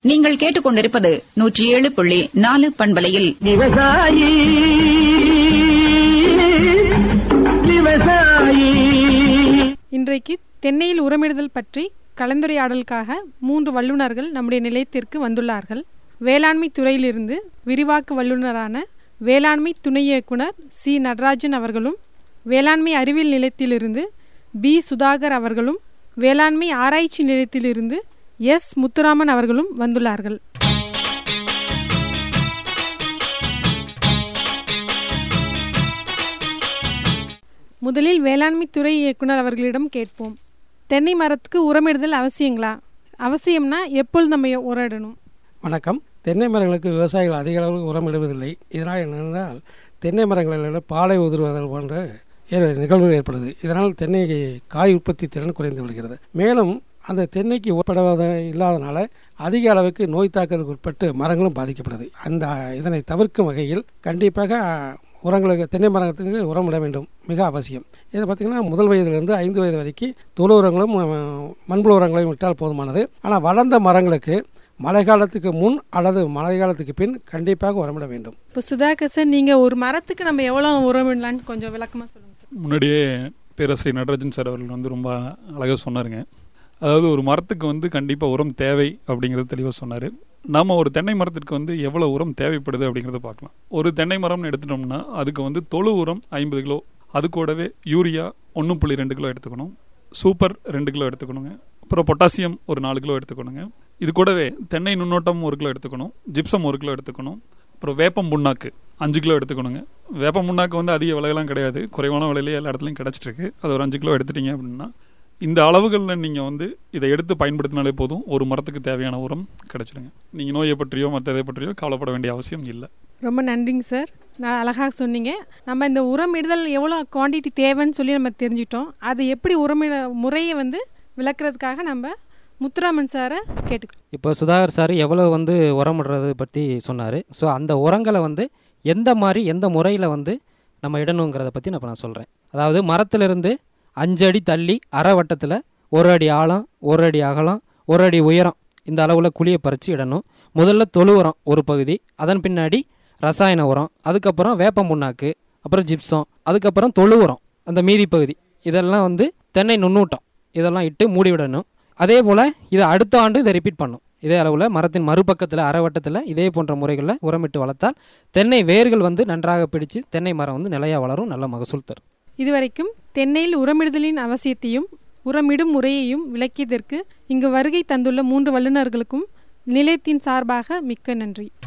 நீங்கள் கேட்டுக்கொண்டிருப்பது நூற்றி ஏழு புள்ளி நாலு பண்பலையில் விவசாயி விவசாயி இன்றைக்கு தென்னையில் உரமிடுதல் பற்றி கலந்துரையாடலுக்காக மூன்று வல்லுநர்கள் நம்முடைய நிலையத்திற்கு வந்துள்ளார்கள் வேளாண்மை துறையிலிருந்து விரிவாக்க வல்லுநரான வேளாண்மை துணை இயக்குனர் சி நடராஜன் அவர்களும் வேளாண்மை அறிவியல் நிலையத்திலிருந்து பி சுதாகர் அவர்களும் வேளாண்மை ஆராய்ச்சி நிலையத்திலிருந்து எஸ் முத்துராமன் அவர்களும் வந்துள்ளார்கள் முதலில் வேளாண்மை துறை இயக்குனர் அவர்களிடம் கேட்போம் தென்னை மரத்துக்கு உரமிடுதல் அவசியங்களா அவசியம்னா எப்பொழுது நம்ம உரமிடணும் வணக்கம் தென்னை மரங்களுக்கு விவசாயிகள் அதிக அளவில் உரமிடுவதில்லை இதனால் என்னென்றால் தென்னை மரங்களில் பாலை உதிர்வதல் போன்ற ஏ- நிகழ்வுகள் ஏற்படுது இதனால் தென்னை காய் உற்பத்தி திறன் குறைந்து விடுகிறது மேலும் அந்த தென்னைக்கு உட்படுவத இல்லாதனால அதிக அளவுக்கு நோய் தாக்கலுக்கு உட்பட்டு மரங்களும் பாதிக்கப்படுது அந்த இதனை தவிர்க்கும் வகையில் கண்டிப்பாக உரங்களுக்கு தென்னை மரத்துக்கு உரம் இட வேண்டும் மிக அவசியம் இதை பார்த்திங்கன்னா முதல் வயதிலிருந்து ஐந்து வயது வரைக்கும் தொழு உரங்களும் அஹ், மண்புழு உரங்களையும் விட்டால் போதுமானது ஆனால் வளர்ந்த மரங்களுக்கு மழை காலத்துக்கு முன் அல்லது மழை காலத்துக்கு பின் கண்டிப்பாக உரமிட வேண்டும் இப்போ சுதாகர் சார் நீங்கள் ஒரு மரத்துக்கு நம்ம எவ்வளோ உரமிடலான்னு கொஞ்சம் விளக்கமாக சொல்லுங்கள் சார் முன்னாடியே பேரரசர் நடராஜன் சார் அவர்கள் வந்து ரொம்ப அழகாக சொன்னாருங்க அதாவது ஒரு மரத்துக்கு வந்து கண்டிப்பாக உரம் தேவை அப்படிங்கிறது தெளிவாக சொன்னார் நம்ம ஒரு தென்னை மரத்திற்கு வந்து எவ்வளோ உரம் தேவைப்படுது அப்படிங்கிறத பார்க்கலாம் ஒரு தென்னை மரம்னு எடுத்துட்டோம்னா அதுக்கு வந்து தொழு உரம் ஐம்பது கிலோ அது கூடவே யூரியா ஒன்று புள்ளி ரெண்டு கிலோ எடுத்துக்கணும் சூப்பர் ரெண்டு கிலோ எடுத்துக்கணுங்க அப்புறம் பொட்டாசியம் ஒரு நாலு கிலோ எடுத்துக்கணுங்க இது கூடவே தென்னை நுண்ணோட்டம் ஒரு கிலோ எடுத்துக்கணும் ஜிப்சம் ஒரு கிலோ எடுத்துக்கணும் அப்புறம் வேப்பம் புண்ணாக்கு அஞ்சு கிலோ எடுத்துக்கணுங்க வேப்பம் புண்ணாக்கு வந்து அதிக விலையெல்லாம் கிடையாது குறைவான விலையிலேயே எல்லா இடத்துலையும் கிடச்சிட்டு இருக்கு அது ஒரு அஞ்சு கிலோ எடுத்துட்டீங்க அப்படின்னா இந்த அளவுகளில் நீங்கள் வந்து இதை எடுத்து பயன்படுத்தினாலே போதும் ஒரு மரத்துக்கு தேவையான உரம் கிடைச்சிடுங்க நீங்கள் நோயை பற்றியோ மற்ற எதை பற்றியோ கவலைப்பட வேண்டிய அவசியம் இல்லை ரொம்ப நன்றிங்க சார் நான் அழகாக சொன்னீங்க நம்ம இந்த உரமிடுதல் எவ்வளோ குவாண்டிட்டி தேவைன்னு சொல்லி நம்ம தெரிஞ்சிட்டோம் அது எப்படி உரமிட முறையை வந்து விளக்குறதுக்காக நம்ம முத்துராமன் சாரை கேட்டுக்கோ இப்போ சுதாகர் சார் எவ்வளோ வந்து உரமிடுறது பற்றி சொன்னார் ஸோ அந்த உரங்களை வந்து எந்த மாதிரி எந்த முறையில் வந்து நம்ம இடணுங்கிறத பற்றி நான் இப்போ நான் சொல்கிறேன் அதாவது மரத்திலிருந்து அஞ்சு அடி தள்ளி அரை வட்டத்தில் ஒரு அடி ஆழம் ஒரு அடி அகலம் ஒரு அடி உயரம் இந்த அளவில் குழியை பறித்து இடணும் முதல்ல தொழு உரம் ஒரு பகுதி அதன் பின்னாடி ரசாயன உரம் அதுக்கப்புறம் வேப்பம் புண்ணாக்கு அப்புறம் ஜிப்சம் அதுக்கப்புறம் தொழு உரம் அந்த மீதி பகுதி இதெல்லாம் வந்து தென்னை நுண்ணூட்டம் இதெல்லாம் இட்டு மூடி விடணும் அதே போல் இதை அடுத்த ஆண்டு இதை ரிப்பீட் பண்ணும் இதே அளவில் மரத்தின் மறுபக்கத்தில் அரைவட்டத்தில் இதே போன்ற முறைகளில் உரமிட்டு வளர்த்தால் தென்னை வேர்கள் வந்து நன்றாக பிடிச்சு தென்னை மரம் வந்து நிலையாக வளரும் நல்ல மகசூல் தரும் இதுவரைக்கும் தென்னையில் உரமிடுதலின் அவசியத்தையும் உரமிடும் முறையையும் விளக்கியதற்கு இங்கு வருகை தந்துள்ள மூன்று வல்லுநர்களுக்கும் நிலையத்தின் சார்பாக மிக்க நன்றி